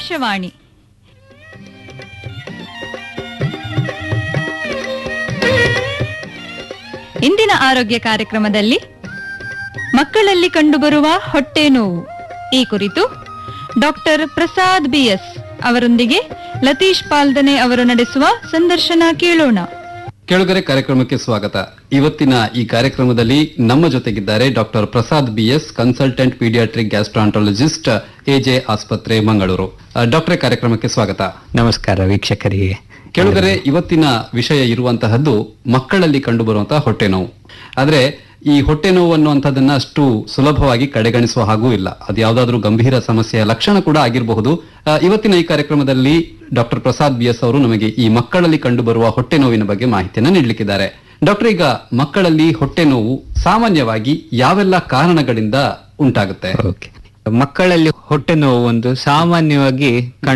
ಆಕಾಶವಾಣಿ ಇಂದಿನ ಆರೋಗ್ಯ ಕಾರ್ಯಕ್ರಮದಲ್ಲಿ ಮಕ್ಕಳಲ್ಲಿ ಕಂಡುಬರುವ ಹೊಟ್ಟೆ ನೋವು ಈ ಕುರಿತು ಡಾಕ್ಟರ್ ಪ್ರಸಾದ್ ಬಿಎಸ್ ಅವರೊಂದಿಗೆ ಲತೀಶ್ ಪಾಲ್ದನೆ ಅವರು ನಡೆಸುವ ಸಂದರ್ಶನ ಕೇಳೋಣ ಕೆಳಗರೆ ಕಾರ್ಯಕ್ರಮಕ್ಕೆ ಸ್ವಾಗತ ಇವತ್ತಿನ ಈ ಕಾರ್ಯಕ್ರಮದಲ್ಲಿ ನಮ್ಮ ಜೊತೆಗಿದ್ದಾರೆ doctor Prasad BS consultant paediatric gastroenterologist AJ ಆಸ್ಪತ್ರೆ ಮಂಗಳೂರು ಆ, ಡಾಕ್ಟ್ರೇ ಕಾರ್ಯಕ್ರಮಕ್ಕೆ ಸ್ವಾಗತ ನಮಸ್ಕಾರ ವೀಕ್ಷಕರಿಗೆ ಕೆಳಗರೆ ಇವತ್ತಿನ ವಿಷಯ ಇರುವಂತಹದ್ದು ಮಕ್ಕಳಲ್ಲಿ ಕಂಡುಬರುವಂತಹ ಹೊಟ್ಟೆ ನೋವು ಆದ್ರೆ ಈ ಹೊಟ್ಟೆ ನೋವು ಅನ್ನುವಂಥದ್ದನ್ನ ಅಷ್ಟು ಸುಲಭವಾಗಿ ಕಡೆಗಣಿಸುವ ಹಾಗೂ ಇಲ್ಲ ಅದು ಯಾವ್ದಾದ್ರೂ ಗಂಭೀರ ಸಮಸ್ಯೆಯ ಲಕ್ಷಣ ಕೂಡ ಆಗಿರಬಹುದು ಆ, ಇವತ್ತಿನ ಈ ಕಾರ್ಯಕ್ರಮದಲ್ಲಿ ಡಾಕ್ಟರ್ ಪ್ರಸಾದ್ ಬಿ ಎಸ್ ಅವರು ನಮಗೆ ಈ ಮಕ್ಕಳಲ್ಲಿ ಕಂಡುಬರುವ ಹೊಟ್ಟೆ ನೋವಿನ ಬಗ್ಗೆ ಮಾಹಿತಿಯನ್ನು ನೀಡಲಿಕ್ಕಿದ್ದಾರೆ ಡಾಕ್ಟರ್ ಈಗ ಮಕ್ಕಳಲ್ಲಿ ಹೊಟ್ಟೆ ನೋವು ಸಾಮಾನ್ಯವಾಗಿ ಯಾವೆಲ್ಲ ಕಾರಣಗಳಿಂದ ಉಂಟಾಗುತ್ತೆ ಓಕೆ ಮಕ್ಕಳಲ್ಲಿ ಹೊಟ್ಟೆ ನೋವು ಒಂದು ಸಾಮಾನ್ಯವಾಗಿ